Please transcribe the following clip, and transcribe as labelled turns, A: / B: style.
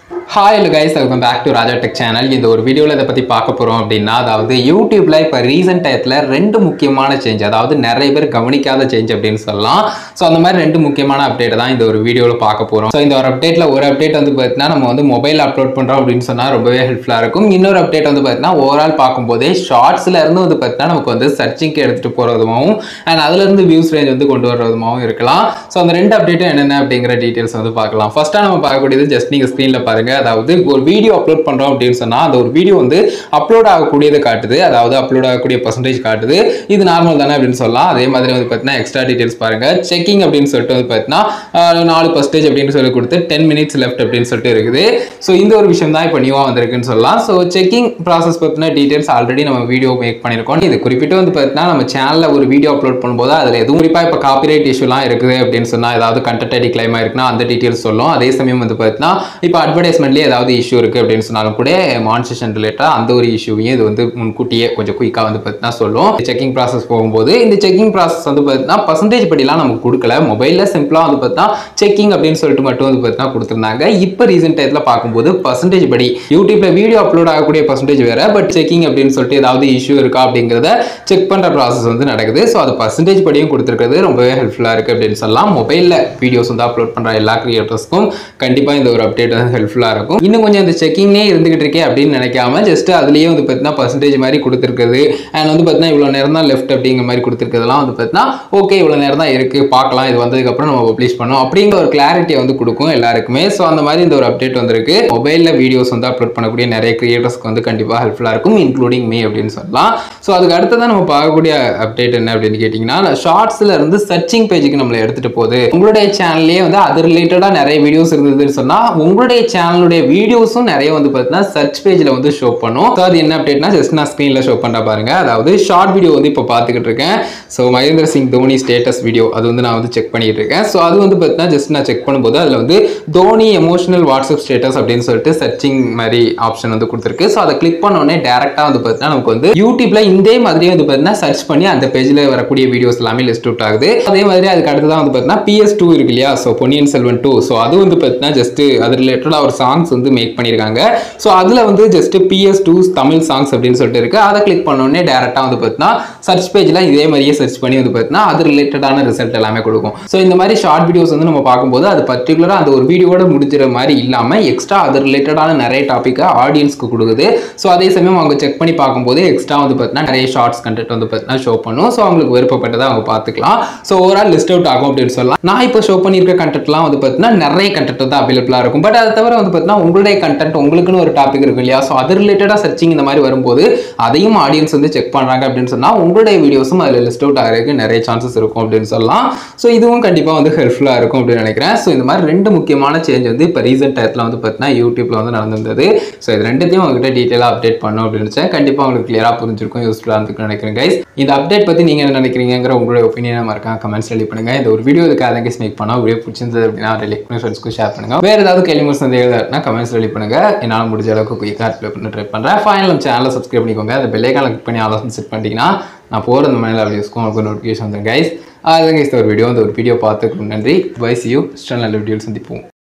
A: hi hello guys welcome back to Raja tech channel இந்த ஒரு வீடியோவில் இதை பற்றி பார்க்க போகிறோம் அப்படின்னா அதாவது யூடியூப்ல இப்போ ரீசெண்ட் டயத்தில் ரெண்டு முக்கியமான சேஞ்ச் அதாவது நிறைய பேர் கவனிக்காத சேஞ்ச் அப்படின்னு சொல்லலாம் ஸோ அந்த மாதிரி ரெண்டு முக்கியமான அப்டேட் தான் இந்த ஒரு வீடியோவில் பார்க்க போகிறோம் ஸோ இந்த ஒரு அப்டேட்டில் ஒரு அப்டேட் வந்து பார்த்தீங்கன்னா நம்ம வந்து மொபைல் அப்லோட் பண்ணுறோம் அப்படின்னு சொன்னால் ரொம்பவே ஹெல்ப்ஃபுல்லாக இருக்கும் இன்னொரு அப்டேட் வந்து பார்த்தீங்கன்னா ஓவரால் பார்க்கும்போதே ஷார்ட்ஸ்ல இருந்து வந்து பார்த்தீங்கன்னா நமக்கு வந்து சர்ச்சிங்க்கு எடுத்துகிட்டு போகிறதுமாவும் அண்ட் அதுலேருந்து வியூஸ் ரேஞ்ச் வந்து கொண்டு வர்றதுமாவும் இருக்கலாம் ஸோ அந்த ரெண்டு அப்டேட்டும் என்னென்ன அப்படிங்கிற டீட்டெயில்ஸ் வந்து பார்க்கலாம் ஃபர்ஸ்ட்டாக நம்ம பார்க்கக்கூடியது ஜஸ்ட் நீங்கள் ஸ்க்ரீனில் பாருங்க அதாவது ஒரு வீடியோ அப்லோட் பண்ணுறோம் அப்படின்னு சொன்னால் அந்த ஒரு வீடியோ வந்து அப்லோட் ஆகக்கூடியது காட்டுது அதாவது அப்லோட் ஆகக்கூடிய பர்சன்டேஜ் காட்டுது இது நார்மல் தானே அப்படின்னு சொல்லலாம் அதே மாதிரி வந்து பார்த்தீங்கன்னா எக்ஸ்ட்ரா டீட்டெயில்ஸ் பாருங்க செக்கிங் அப்படின்னு சொல்லிட்டு வந்து பார்த்தீங்கன்னா ஆஹ், நாலு பர்சன்டேஜ் அப்படின்னு சொல்லி கொடுத்து டென் மினிட்ஸ் லெஃப்ட் அப்படின்னு சொல்லிட்டு இருக்குது ஸோ இந்த ஒரு விஷயம் தான் இப்போ நியூவாக வந்திருக்குன்னு சொல்லலாம் ஸோ செக்கிங் ப்ராசஸ் பற்றின டீட்டெயில்ஸ் ஆல்ரெடி நம்ம வீடியோ மேக் பண்ணியிருக்கோம் இது குறிப்பிட்டு வந்து பார்த்தீங்கன்னா நம்ம சேனலில் ஒரு வீடியோ அப்லோட் பண்ணும்போது அதில் எதுவும் குறிப்பாக இப்போ காப்பிரைட் இஷ்யூலாம் இருக்குது அப்படின்னு சொன்னால் ஏதாவது கண்டென்ட் ஐடி கிளைம் ஆயிருக்குன்னா அந்த டீட்டெயில்ஸ் சொல்லும் அதே சமயம் வந்து பார்த்தீங்கன்னா இப்போ அட்வர்டைஸ்மெண்ட்லேயே ஏதாவது இஷ்யூ இருக்குது அப்படின்னு சொன்னாலும் கூட மான்சேஷன் ரிலேட்டடாக அந்த ஒரு இஷ்யூவையும் இது வந்து முன்கூட்டியே கொஞ்சம் குயிக்காக வந்து பார்த்தீங்கன்னா சொல்லும் செக்கிங் ப்ராசஸ் போகும்போது இந்த செக்கிங் ப்ராசஸ் வந்து பார்த்தீங்கன்னா பர்சன்டேஜ் படிலாம் நமக்கு கொடுக்கல மொபைலில் சிம்பிளாக வந்து பார்த்தீங்கன்னா செக்கிங் அப்படின்னு சொல்லிட்டு மட்டும் வந்து பார்த்தீங்கன்னா கொடுத்துருந்தாங்க இப்போ ரீசெண்ட் டயத்தில் பார்க்கும்போது பர்சன்டேஜ் படி யூடியூப்ல வீடியோ அப்லோட் ஆகக்கூடிய பர்சன்டேஜ் வேற பட் செக்கிங் அப்படின்னு சொல்லிட்டு ஏதாவது இஷ்யூ இருக்கா அப்படிங்கிறத செக் பண்ணுற ப்ராசஸ் வந்து நடக்குது ஸோ அது பர்சன்டேஜ் படியும் கொடுத்துருக்கிறது ரொம்பவே ஹெல்ப்ஃபுல்லாக இருக்குது அப்படின்னு சொல்லலாம் மொபைலில் வீடியோஸ் வந்து அப்லோட் பண்ணுற எல்லா கிரியேட்டர்ஸ்க்கும் கண்டிப்பாக இந்த ஒரு அப்டேட் வந்து ஹெல்ப்ஃபுல்லாக இருக்கும் இன்னும் கொஞ்சம் இந்த செக்கிங்னே இருந்துகிட்டு இருக்கே அப்படின்னு நினைக்காம ஜஸ்ட் அதுலேயே வந்து பார்த்தீங்கன்னா பர்சன்டேஜ் மாதிரி கொடுத்துருக்குது அண்ட் வந்து பார்த்தீங்கன்னா இவ்வளோ நேரம் தான் லெஃப்ட் அப்படிங்கிற மாதிரி கொடுத்துருக்கிறதுலாம் வந்து பார்த்தீங்கன்னா ஓகே இவ்வளோ நேரம் தான் இருக்குது பார்க்கலாம் இது வந்ததுக்கப்புறம் நம்ம பப்ளிஷ் பண்ணோம் அப்படிங்கிற ஒரு கிளாரிட்டியை வந்து கொடுக்கும் எல்லாருக்குமே ஸோ அந்த மாதிரி இந்த ஒரு அப்டேட் வந்திருக்கு மொபைலில் வீடியோஸ் வந்து அப்லோட் பண்ணக்கூடிய நிறைய கிரியேட்டர்ஸ்க்கு வந்து கண்டிப்பாக ஹெல்ப்ஃபுல்லாக இருக்கும் இன்க்ளூடிங் மீ அப்படின்னு சொல்லலாம் ஸோ அதுக்கு அடுத்ததான் நம்ம பார்க்கக்கூடிய அப்டேட் என்ன அப்படின்னு கேட்டிங்கன்னா ஷார்ட்ஸ்ல இருந்து சர்ச்சிங் பேஜுக்கு நம்மளை எடுத்துகிட்டு போகுது உங்களுடைய சேனல்லே வந்து அது ரிலேட்டடாக நிறைய வீடியோஸ் இருந்ததுன்னு சொன்னால் உங்களுடைய சேனலுடைய வீடியோஸும் நிறைய வந்து பார்த்தீங்கன்னா சர்ச் பேஜில் வந்து ஷோ பண்ணும் ஸோ அது என்ன அப்டேட்னா ஜஸ்ட் நான் ஸ்க்ரீனில் ஷோ பண்ணுற பாருங்க அதாவது ஷார்ட் வீடியோ வந்து இப்போ பார்த்துக்கிட்டு இருக்கேன் so Mahendra Singh Dhoni status video அது வந்து நான் வந்து செக் பண்ணிட்டு இருக்கேன் ஸோ அது வந்து பார்த்தீங்கன்னா ஜஸ்ட் நான் செக் பண்ணும்போது அதில் வந்து தோனி எமோஷனல் வாட்ஸ்அப் ஸ்டேட்டஸ் அப்படின்னு சொல்லிட்டு சர்ச்சிங் மாதிரி ஆப்ஷன் வந்து கொடுத்துருக்கு ஸோ அதை கிளிக் பண்ண உடனே டேரெக்டாக வந்து பார்த்தீங்கன்னா நமக்கு வந்து யூடியூப்ல இதே மாதிரியே வந்து பார்த்தீங்கன்னா சர்ச் பண்ணி அந்த பேஜில் வரக்கூடிய வீடியோஸ் எல்லாமே லிஸ்ட் அவுட் ஆகுது அதே மாதிரி அதுக்கு அடுத்ததான் வந்து பார்த்தீங்கன்னா பிஎஸ் டூ இருக்கு இல்லையா so Ponniyin Selvan two so அது வந்து பார்த்தீங்கன்னா ஜஸ்ட் அது ரிலேட்டடாக ஒரு சாங்ஸ் வந்து மேக் பண்ணியிருக்காங்க ஸோ அதில் வந்து just PS two Tamil songs அப்படின்னு சொல்லிட்டு இருக்கு அதை கிளிக் பண்ண உடனே டேரெக்டாக வந்து பார்த்தீங்கன்னா சர்ச் பேஜில் இதே மாதிரியே சர்ச் பண்ணி வந்து பார்த்தீங்கன்னா அது ரிலேட்டடான ரிசல்ட் எல்லாமே கொடுக்கும் ஸோ இந்த மாதிரி ஷார்ட் வீடியோஸ் வந்து நம்ம பார்க்கும்போது அது பர்டிகுலராக அந்த ஒரு வீடியோட முடிஞ்சிற மாதிரி இல்லாமல் எக்ஸ்ட்ரா அது ரிலேட்டடான நிறைய டாப்பிக்கை ஆடியன்ஸ்க்கு கொடுக்குது ஸோ அதே சமயம் அவங்க செக் பண்ணி பார்க்கும்போது எக்ஸ்ட்ரா வந்து பார்த்தீங்கன்னா நிறைய ஷார்ட்ஸ் கண்டென்ட் வந்து பார்த்தீங்கன்னா ஷோ பண்ணும் ஸோ அவங்களுக்கு விருப்பப்பட்டதை அவங்க பார்த்துக்கலாம் ஸோ ஓவரால் லிஸ்ட் அவுட் ஆகும் அப்படின்னு சொல்லலாம் நான் இப்போ ஷோ பண்ணியிருக்க கண்டென்ட்லாம் வந்து பார்த்தீங்கன்னா நிறைய கண்டென்ட் வந்து அவைலபிளாக இருக்கும் பட் அதை தவிர வந்து பார்த்தீங்கன்னா உங்களுடைய கண்டென்ட் உங்களுக்குன்னு ஒரு டாபிக் இருக்கு இல்லையா ஸோ அது ரிலேட்டடாக சர்ச்சிங் இந்த மாதிரி வரும்போது அதையும் ஆடியன்ஸ் வந்து செக் பண்ணுறாங்க அப்படின்னு சொன்னால் உங்களுடைய வீடியோஸும் அதில் லிஸ்ட் அவுட் ஆகிறதுக்கு நிறைய சான்சஸ் இருக்கும் அப்படின்னு சொல்லலாம் ஸோ இதுவும் கண்டிப்பாக வந்து ஹெல்ப்ஃபுல்லாக இருக்கும் அப்படின்னு நினைக்கிறேன் ஸோ இந்த மாதிரி ரெண்டு முக்கியமான சேஞ்ச் வந்து இப்போ ரீசெண்ட் டயத்தில் வந்து பார்த்தீங்கன்னா யூடியூப்ல வந்து நடந்திருந்தது ஸோ இது ரெண்டுத்தையும் உங்ககிட்ட டீட்டெயிலாக அப்டேட் பண்ணணும் அப்படின்னு நினச்சேன் கண்டிப்பாக உங்களுக்கு கிளியராக புரிஞ்சிருக்கும் யூஸ்ஃபுல்லாக இருந்துக்குன்னு நினைக்கிறேன் கைஸ் இந்த அப்டேட் பற்றி நீங்கள் என்ன நினைக்கிறீங்கிற உங்களுடைய ஒப்பீனியனை மறக்காம கமெண்ட்ஸ் ரெடி பண்ணுங்க இந்த ஒரு வீடியோ இதுக்கு அதை மேக் பண்ணால் வீடியோ பிடிச்சிருந்தது அப்படின்னா ரிலேக் பண்ணி ஃப்ரெண்ட்ஸ்க்கு ஷேர் பண்ணுங்க வேறு ஏதாவது கேள்வி சந்தேகம் இருந்தால் கமெண்ட்ஸ் ரெடி பண்ணுங்க என்னால் முடிஞ்ச அளவுக்கு குயிக்காக ரிப்ளை பண்ண ட்ரை பண்ணுறேன் ஃபைனல் நம்ம சேனலை சப்ஸ்கிரைப் பண்ணிக்கோங்க அந்த பெல்லைக்கான கிளிக் பண்ணி ஆலோசனை செட் பண்ணிட்டீங்கன்னா நான் போகிற இந்த மாதிரி வீடியோஸ்க்கும் உங்களுக்கு நோட்டிஃபிகேஷன் வந்துடும் கைஸ் அதுதான் கைஸ் ஒரு வீடியோ அந்த ஒரு வீடியோ பார்த்துக்கு நன்றி பை சி யூ ஸ்டன் நல்ல வீடியோ சந்திப்போம்